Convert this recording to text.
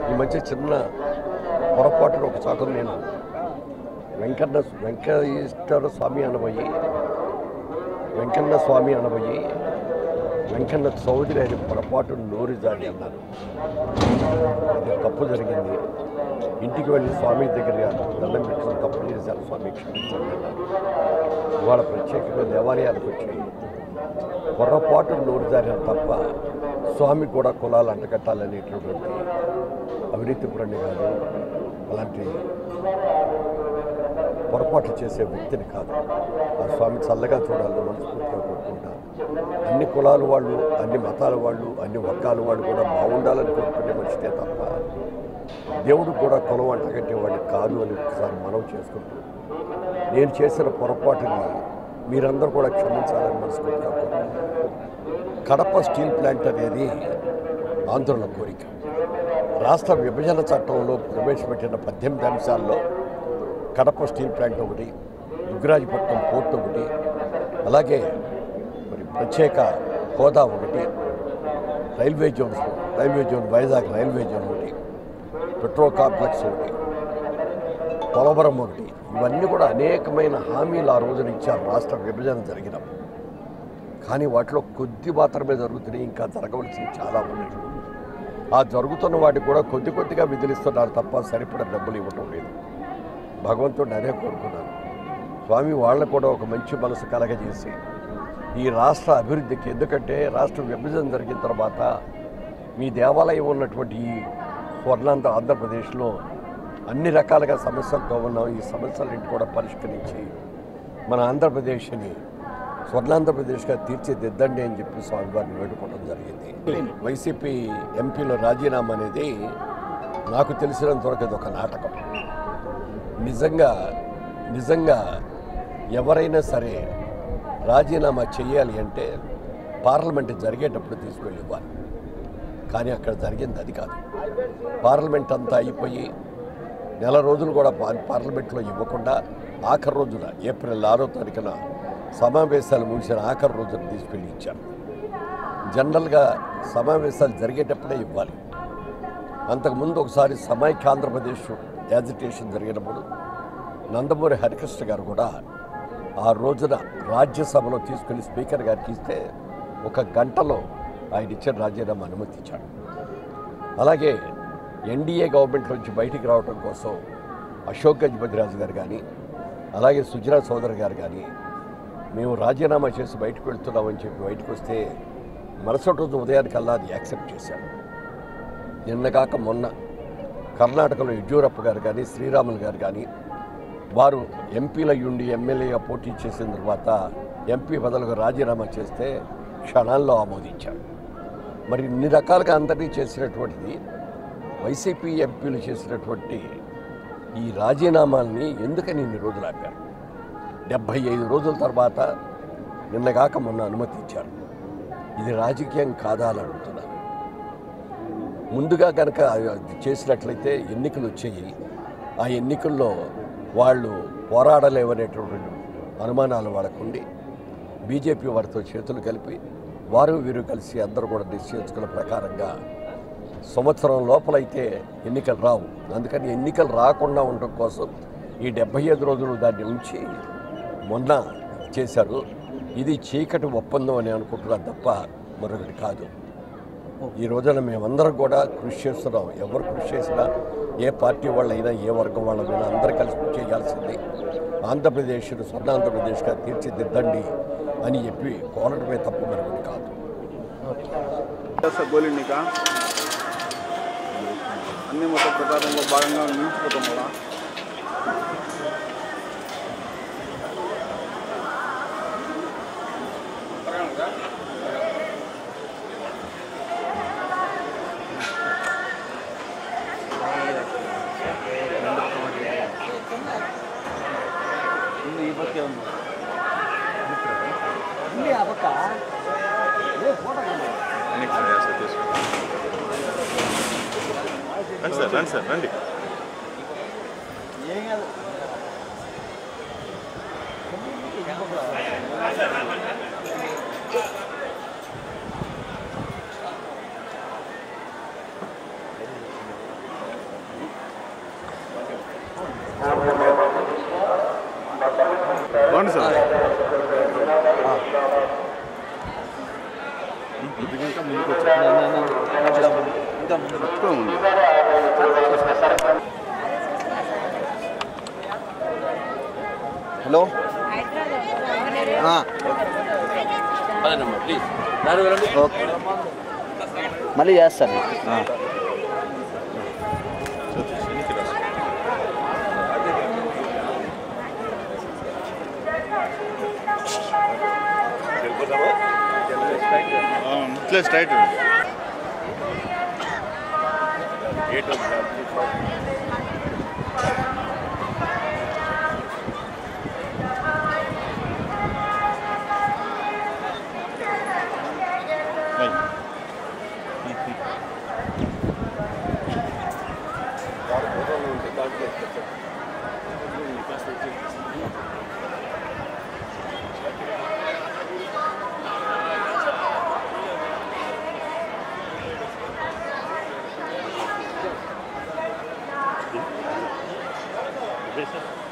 ఈ మధ్య చిన్న పొరపాటున ఒక చోట నేను వెంకన్న వెంకటేశ్వర స్వామి అనబోయి వెంకన్న స్వామి అనబోయి వెంకన్న చౌదరి అని పొరపాటు నోరు జాడి అన్నారు అది తప్పు జరిగింది ఇంటికి వెళ్ళి స్వామి దగ్గర దండం పెట్టుకుని తప్పు చేశారు స్వామి క్షమించండి అన్నారు ఇవాళ ప్రత్యేకంగా దేవాలయాలకు వచ్చి పొరపాటు నోరు జారారు తప్ప స్వామి కూడా కులాలు అంటకట్టాలనేటటువంటి అవినీతి పురణి కాదు అలాంటి పొరపాటు చేసే వ్యక్తిని కాదు ఆ స్వామి చల్లగా చూడాలని మనస్ఫూర్తిగా కోరుకుంటా అన్ని కులాల వాళ్ళు అన్ని మతాల వాళ్ళు అన్ని వర్గాల వాళ్ళు కూడా బాగుండాలని కోరుకునే మనిషినే తప్ప దేవుడికి కూడా కులం అంటగట్టేవాడిని కాదు అని ఒకసారి మనం చేసుకుంటూ నేను చేసిన పొరపాటుని మీరందరూ కూడా క్షమించాలని మనస్ఫూర్తిగా కోరుకుంటున్నాను కడప స్టీల్ ప్లాంట్ అనేది ఆంధ్రుల కోరిక రాష్ట్ర విభజన చట్టంలో ప్రవేశపెట్టిన పద్దెనిమిది అంశాల్లో కడప స్టీల్ ప్లాంట్ ఒకటి దుగ్గరాజపట్నం పోర్ట్ ఒకటి అలాగే మరి ప్రత్యేక హోదా ఒకటి railway zone railway zone Vizag railway zone ఒకటి పెట్రో కాంప్లెక్స్ ఒకటి పోలవరం ఒకటి ఇవన్నీ కూడా అనేకమైన హామీలు ఆ రోజున ఇచ్చారు రాష్ట్ర విభజన జరిగినప్పుడు కానీ వాటిలో కొద్ది మాత్రమే జరుగుతున్నాయి ఇంకా జరగవలసింది చాలా ఉన్నాయి ఆ జరుగుతున్న వాటికి కూడా కొద్ది కొద్దిగా విధులిస్తున్నారు తప్ప సరిపడా డబ్బులు ఇవ్వటం లేదు భగవంతుడిని అదే కోరుకున్నాను స్వామి వాళ్ళకు కూడా ఒక మంచి మనసు కలగజేసి ఈ రాష్ట్ర అభివృద్ధికి ఎందుకంటే రాష్ట్ర విభజన జరిగిన తర్వాత మీ దేవాలయం ఉన్నటువంటి ఈ స్వర్ణాంధ్ర ఆంధ్రప్రదేశ్లో అన్ని రకాలుగా సమస్యలతో ఉన్నాం ఈ సమస్యలన్నింటి కూడా పరిష్కరించి మన ఆంధ్రప్రదేశ్ని స్వర్ణాంధ్రప్రదేశ్గా తీర్చిదిద్దండి అని చెప్పి స్వామివారిని వేడుకోవడం జరిగింది వైసీపీ ఎంపీల రాజీనామా అనేది నాకు తెలిసినంత వరకు అది ఒక నాటకం నిజంగా నిజంగా ఎవరైనా సరే రాజీనామా చేయాలి అంటే పార్లమెంట్ జరిగేటప్పుడు తీసుకెళ్ళి ఇవ్వాలి కానీ అక్కడ జరిగింది అది కాదు పార్లమెంట్ అంతా అయిపోయి నెల రోజులు కూడా పా- పార్లమెంట్లో ఇవ్వకుండా ఆఖరి రోజున ఏప్రిల్ ఆరో తారీఖున సమావేశాలు ముగిసిన ఆఖరి రోజున తీసుకెళ్ళి ఇచ్చారు జనరల్గా సమావేశాలు జరిగేటప్పుడే ఇవ్వాలి అంతకుముందు ఒకసారి సమైక్య ఆంధ్రప్రదేశ్ యాజిటేషన్ జరిగినప్పుడు నందమూరి హరికృష్ణ గారు కూడా ఆ రోజున రాజ్యసభలో తీసుకెళ్లి స్పీకర్ గారికి ఇస్తే ఒక గంటలో ఆయన ఇచ్చిన రాజీనామా అనుమతించాడు అలాగే ఎన్డీఏ గవర్నమెంట్ నుంచి బయటికి రావడం కోసం అశోక్ గజపతిరాజు గారు కానీ అలాగే సుజనా చౌదరి గారు కానీ మేము రాజీనామా చేసి బయటకు వెళ్తున్నామని చెప్పి బయటకు వస్తే మరుసటి రోజు ఉదయానికల్లా అది యాక్సెప్ట్ చేశారు నిన్న కాక మొన్న కర్ణాటకలో యడ్యూరప్ప గారు కానీ శ్రీరాములు గారు కానీ వారు ఎంపీల ఉండి ఎమ్మెల్యేగా పోటీ చేసిన తర్వాత ఎంపీ బదులుగా రాజీనామా చేస్తే క్షణాల్లో ఆమోదించారు మరి ఇన్ని రకాలుగా అందరినీ చేసినటువంటిది వైసీపీ ఎంపీలు చేసినటువంటి ఈ రాజీనామాల్ని ఎందుకని ఇన్ని రోజులు ఆపారు డెబ్భై ఐదు రోజుల తర్వాత నిన్నగాక మొన్న అనుమతి ఇచ్చారు ఇది రాజకీయం కాదా అని అడుగుతున్నాను ముందుగా కనుక అది చేసినట్లయితే ఎన్నికలు వచ్చాయి ఆ ఎన్నికల్లో వాళ్ళు పోరాడలేవనేటువంటి అనుమానాలు వాళ్ళకుండి బీజేపీ వారితో చేతులు కలిపి వారు వీరు కలిసి అందరూ కూడా నిశ్చయించుకున్న ప్రకారంగా సంవత్సరం లోపలైతే ఎన్నికలు రావు అందుకని ఎన్నికలు రాకుండా ఉండడం కోసం ఈ డెబ్బై ఐదు రోజులు దాన్ని ఉంచి మొన్న చేశారు ఇది చీకటి ఒప్పందం అని అనుకుంటున్నాను తప్ప మరొకటి కాదు ఈ రోజున మేమందరం కూడా కృషి చేస్తున్నాం ఎవరు కృషి చేసినా ఏ పార్టీ వాళ్ళైనా ఏ వర్గం వాళ్ళైనా అందరూ కలిసి కృషి చేయాల్సింది ఆంధ్రప్రదేశ్ స్వర్ణ ఆంధ్రప్రదేశ్గా తీర్చిదిద్దండి అని చెప్పి కోరడమే తప్ప మరొకటి కాదు సార్ గోలిండిక అన్ని మత ప్రకారంలో భాగంగా నిలిచిపోతాం కూడా ఈ పక్కే ఉంది రండి సార్ రండి సార్ రండి రండి సార్ ఇంకా ముందుకు వచ్చా మొత్తం ఉంది హలో ఓకే మళ్ళీ చేస్తాను ఆ. ఇట్లా స్ట్రైట్ ఉంది Yes, sir.